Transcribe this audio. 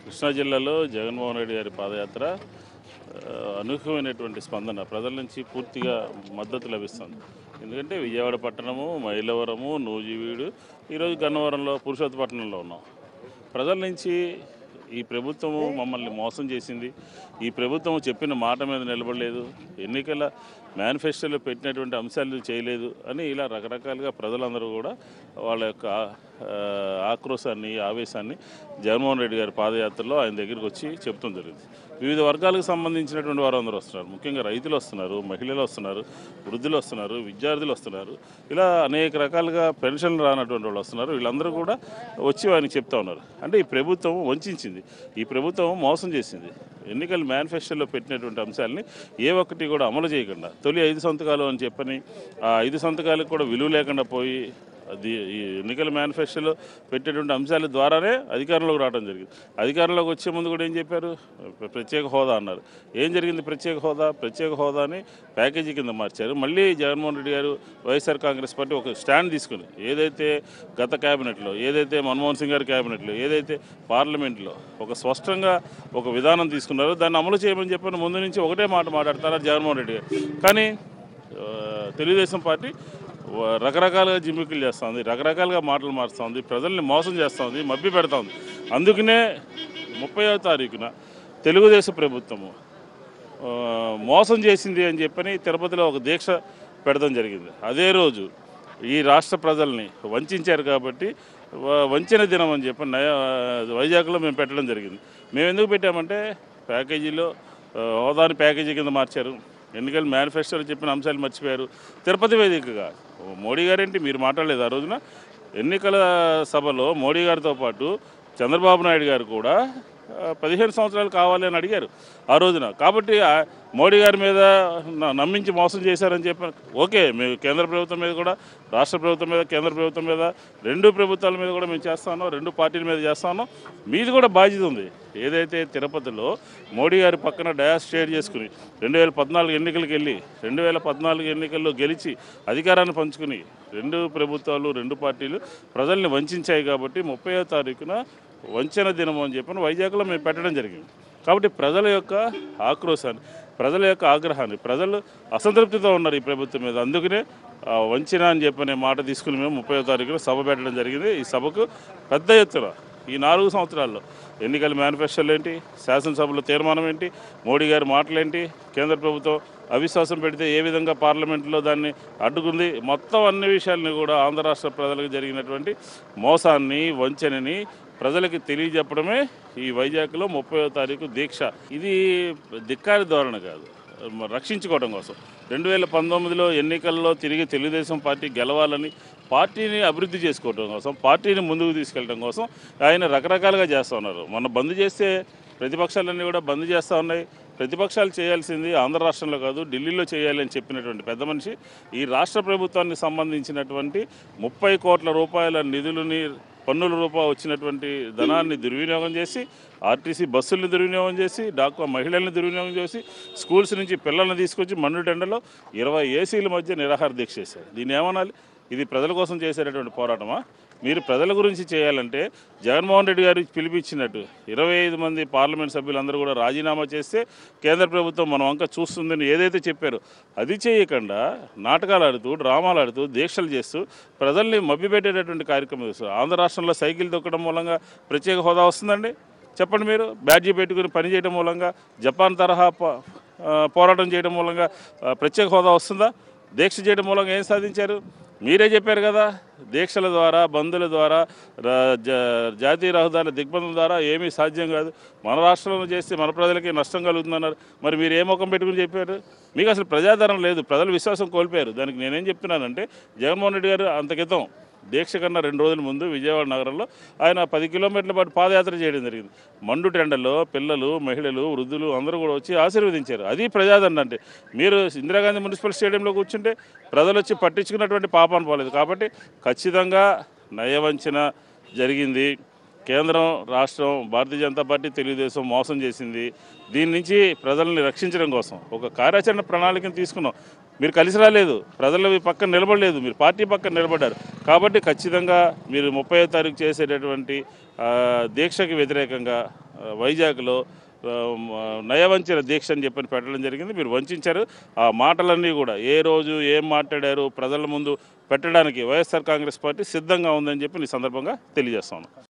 కృష్ణా జిల్లాలో జగన్మోహన్ రెడ్డి గారి పాదయాత్ర ఆ, అనూహ్యమైనటువంటి స్పందన ప్రజల నుంచి పూర్తిగా మద్దతు లభిస్తుంది ఎందుకంటే విజయవాడ పట్టణము మైలవరము నూజివీడు ఈరోజు గన్నవరంలో పురుషోత్తపట్నంలో ఉన్నాం ప్రజల నుంచి ఈ ప్రభుత్వము మమ్మల్ని మోసం చేసింది ఈ ప్రభుత్వం చెప్పిన మాట మీద నిలబడలేదు ఎన్నికల మేనిఫెస్టోలో పెట్టినటువంటి అంశాలు చేయలేదు అని ఇలా రకరకాలుగా ప్రజలందరూ కూడా వాళ్ళ యొక్క ఆ, ఆక్రోశాన్ని ఆవేశాన్ని జగన్మోహన్ రెడ్డి గారి పాదయాత్రలో ఆయన దగ్గరికి వచ్చి చెప్తాం జరిగింది వివిధ వర్గాలకు సంబంధించినటువంటి వారు అందరూ వస్తున్నారు ముఖ్యంగా రైతులు వస్తున్నారు మహిళలు వస్తున్నారు వృద్ధులు వస్తున్నారు విద్యార్థులు వస్తున్నారు ఇలా అనేక రకాలుగా పెన్షన్లు రానటువంటి వాళ్ళు వస్తున్నారు వీళ్ళందరూ కూడా వచ్చి ఆయనకి చెప్తా ఉన్నారు అంటే ఈ ప్రభుత్వం వంచింది ఈ ప్రభుత్వం మోసం చేసింది ఎన్నికల మేనిఫెస్టోలో పెట్టినటువంటి అంశాలని ఏ ఒక్కటి కూడా అమలు చేయకుండా తొలి ఐదు సంతకాలు అని చెప్పని ఆ ఐదు సంతకాలకు కూడా విలువ లేకుండా పోయి అది ఈ ఎన్నికల మేనిఫెస్టోలో పెట్టేటువంటి అంశాల ద్వారానే అధికారంలోకి రావడం జరిగింది అధికారంలోకి వచ్చే ముందు కూడా ఏం చెప్పారు ప్ర- ప్రత్యేక హోదా అన్నారు ఏం జరిగింది ప్రత్యేక హోదా ప్రత్యేక హోదాని ప్యాకేజీ కింద మార్చారు మళ్ళీ జగన్మోహన్ రెడ్డి గారు వైఎస్ఆర్ కాంగ్రెస్ పార్టీ ఒక స్టాండ్ తీసుకుని ఏదైతే గత క్యాబినెట్లో ఏదైతే మన్మోహన్ సింగ్ గారి క్యాబినెట్లో ఏదైతే పార్లమెంట్లో ఒక స్పష్టంగా ఒక విధానం తీసుకున్నారో దాన్ని అమలు చేయమని చెప్పిన ముందు నుంచి ఒకటే మాట మాట్లాడతారు జగన్మోహన్ రెడ్డి గారు కానీ ఆ, తెలుగుదేశం పార్టీ వ- రకరకాలుగా జిమ్మికులు చేస్తుంది రకరకాలుగా మాటలు మారుస్తుంది ప్రజల్ని మోసం చేస్తుంది మభ్య పెడుతుంది అందుకనే ముప్పైవ తారీఖున తెలుగుదేశం ప్రభుత్వము ఆ, మోసం చేసింది అని చెప్పని తిరుపతిలో ఒక దీక్ష పెడతాం జరిగింది అదే రోజు ఈ రాష్ట్ర ప్రజల్ని వంచారు కాబట్టి వ- వంచిన దినం అని చెప్పి నయ వైజాగ్లో మేము పెట్టడం జరిగింది మేము ఎందుకు పెట్టామంటే ప్యాకేజీలో ఆ, హోదాని ప్యాకేజీ కింద మార్చారు ఎన్నికల మేనిఫెస్టోలో చెప్పిన అంశాలు మర్చిపోయారు తిరుపతి వేదికగా మోడీ గారేంటి మీరు మాట్లాడలేదు ఆ రోజున ఎన్నికల సభలో మోడీ గారితో పాటు చంద్రబాబు నాయుడు గారు కూడా ఆ, పదిహేను సంవత్సరాలు కావాలి అని అడిగారు ఆ రోజున కాబట్టి ఆ మోడీ గారి మీద న- నమ్మించి మోసం చేశారని చెప్పి ఓకే మేము కేంద్ర ప్రభుత్వం మీద కూడా రాష్ట్ర ప్రభుత్వం మీద కేంద్ర ప్రభుత్వం మీద రెండు ప్రభుత్వాల మీద కూడా మేము చేస్తా ఉన్నాం రెండు పార్టీల మీద చేస్తా ఉన్నాం మీది కూడా బాధ్యత ఉంది ఏదైతే తిరుపతిలో మోడీ గారి పక్కన డయాస్ షేర్ చేసుకుని రెండు వేల పద్నాలుగు ఎన్నికలకు వెళ్ళి రెండు వేల పద్నాలుగు ఎన్నికల్లో గెలిచి అధికారాన్ని పంచుకుని రెండు ప్రభుత్వాలు రెండు పార్టీలు ప్రజల్ని వంచాయి కాబట్టి ముప్పైవ తారీఖున వంచన దినం అని చెప్పి వైజాగ్లో మేము పెట్టడం జరిగింది కాబట్టి ప్రజల యొక్క ఆక్రోశాన్ని ప్రజల యొక్క ఆగ్రహాన్ని ప్రజలు అసంతృప్తితో ఉన్నారు ఈ ప్రభుత్వం మీద అందుకనే ఆ, వంచన అని చెప్పనే మాట తీసుకుని మేము ముప్పై తారీఖున సభ పెట్టడం జరిగింది ఈ సభకు పెద్ద ఎత్తున ఈ నాలుగు సంవత్సరాల్లో ఎన్నికల మేనిఫెస్టోలు ఏంటి శాసనసభలో తీర్మానం ఏంటి మోడీ గారి మాటలేంటి కేంద్ర ప్రభుత్వం అవిశ్వాసం పెడితే ఏ విధంగా పార్లమెంట్లో దాన్ని అడ్డుకుంది మొత్తం అన్ని విషయాలని కూడా ఆంధ్ర రాష్ట్ర ప్రజలకు జరిగినటువంటి మోసాన్ని వంచనని ప్రజలకి తెలియజెప్పడమే ఈ వైజాగ్లో ముప్పై తారీఖు దీక్ష ఇది ధిక్కారి ధోరణి కాదు మ- రక్షించుకోవడం కోసం రెండు వేల పంతొమ్మిదిలో ఎన్నికల్లో తిరిగి తెలుగుదేశం పార్టీ గెలవాలని పార్టీని అభివృద్ధి చేసుకోవడం కోసం పార్టీని ముందుకు తీసుకెళ్ళడం కోసం ఆయన రకరకాలుగా చేస్తూ ఉన్నారు మొన్న బంద్ చేస్తే ప్రతిపక్షాలన్నీ కూడా బంద్ చేస్తూ ఉన్నాయి ప్రతిపక్షాలు చేయాల్సింది ఆంధ్ర రాష్ట్రంలో కాదు ఢిల్లీలో చేయాలి అని చెప్పినటువంటి పెద్ద మనిషి ఈ రాష్ట్ర ప్రభుత్వానికి సంబంధించినటువంటి ముప్పై కోట్ల రూపాయల నిధులని పన్నుల రూపా వచ్చినటువంటి ధనాన్ని దుర్వినియోగం చేసి ఆర్టీసీ బస్సుల్ని దుర్వినియోగం చేసి డాక్టర్ మహిళల్ని దుర్వినియోగం చేసి స్కూల్స్ నుంచి పిల్లల్ని తీసుకొచ్చి మండుటెండలో ఇరవై ఏసీల మధ్య నిరాహార దీక్ష చేశారు దీన్ని ఏమనాలి ఇది ప్రజల కోసం చేసేటటువంటి పోరాటమా మీరు ప్రజల గురించి చేయాలంటే జగన్మోహన్ రెడ్డి గారు పిలిపించినట్టు ఇరవై ఐదు మంది పార్లమెంట్ సభ్యులందరూ కూడా రాజీనామా చేస్తే కేంద్ర ప్రభుత్వం మన వంక చూస్తుందని ఏదైతే చెప్పారో అది చేయకుండా నాటకాలు ఆడుతూ డ్రామాలు ఆడుతూ దీక్షలు చేస్తూ ప్రజల్ని మభ్యపెట్టేటటువంటి కార్యక్రమం చేస్తారు ఆంధ్ర రాష్ట్రంలో సైకిల్ తొక్కడం మూలంగా ప్రత్యేక హోదా వస్తుందండి చెప్పండి మీరు బ్యాడ్జీ పెట్టుకుని పని చేయడం మూలంగా జపాన్ తరహా పో- ఆ, పోరాటం చేయడం మూలంగా ఆ, ప్రత్యేక హోదా వస్తుందా దీక్ష చేయడం మూలంగా ఏం సాధించారు మీరే చెప్పారు కదా దీక్షల ద్వారా బంధుల ద్వారా రా- జా- జాతీయ రహదారుల దిగ్బంధం ద్వారా ఏమీ సాధ్యం కాదు మన రాష్ట్రంలో చేస్తే మన ప్రజలకి నష్టం కలుగుతుందన్నారు మరి మీరు ఏ ముఖం పెట్టుకుని చెప్పారు మీకు అసలు ప్రజాదరణ లేదు ప్రజలు విశ్వాసం కోల్పోయారు దానికి నేనేం చెప్తున్నానంటే జగన్మోహన్ రెడ్డి గారు అంత క్రితం దీక్ష కన్నా రెండు రోజుల ముందు విజయవాడ నగరంలో ఆయన పది కిలోమీటర్ల పాటు పాదయాత్ర చేయడం జరిగింది మండు టెండల్లో పిల్లలు మహిళలు వృద్ధులు అందరూ కూడా వచ్చి ఆశీర్వదించారు అది ప్రజాదరణ అంటే మీరు ఇందిరాగాంధీ మున్సిపల్ స్టేడియంలో కూర్చుంటే ప్రజలు వచ్చి పట్టించుకున్నటువంటి పాపాన్ని పోలేదు కాబట్టి ఖచ్చితంగా నయవంచన జరిగింది కేంద్రం రాష్ట్రం భారతీయ జనతా పార్టీ తెలుగుదేశం మోసం చేసింది దీని నుంచి ప్రజల్ని రక్షించడం కోసం ఒక కార్యాచరణ ప్రణాళికను తీసుకున్నాం మీరు కలిసి రాలేదు ప్రజల పక్కన నిలబడలేదు మీరు పార్టీ పక్కన నిలబడ్డారు కాబట్టి ఖచ్చితంగా మీరు ముప్పై తారీఖు చేసేటటువంటి ఆ, దీక్షకి వ్యతిరేకంగా ఆ, వైజాగ్లో ఆ, మ- నయవంచన దీక్ష అని చెప్పని పెట్టడం జరిగింది మీరు వంచారు ఆ మాటలన్నీ కూడా ఏ రోజు ఏం మాట్లాడారు ప్రజల ముందు పెట్టడానికి వైఎస్ఆర్ కాంగ్రెస్ పార్టీ సిద్ధంగా ఉందని చెప్పి ఈ సందర్భంగా తెలియజేస్తాను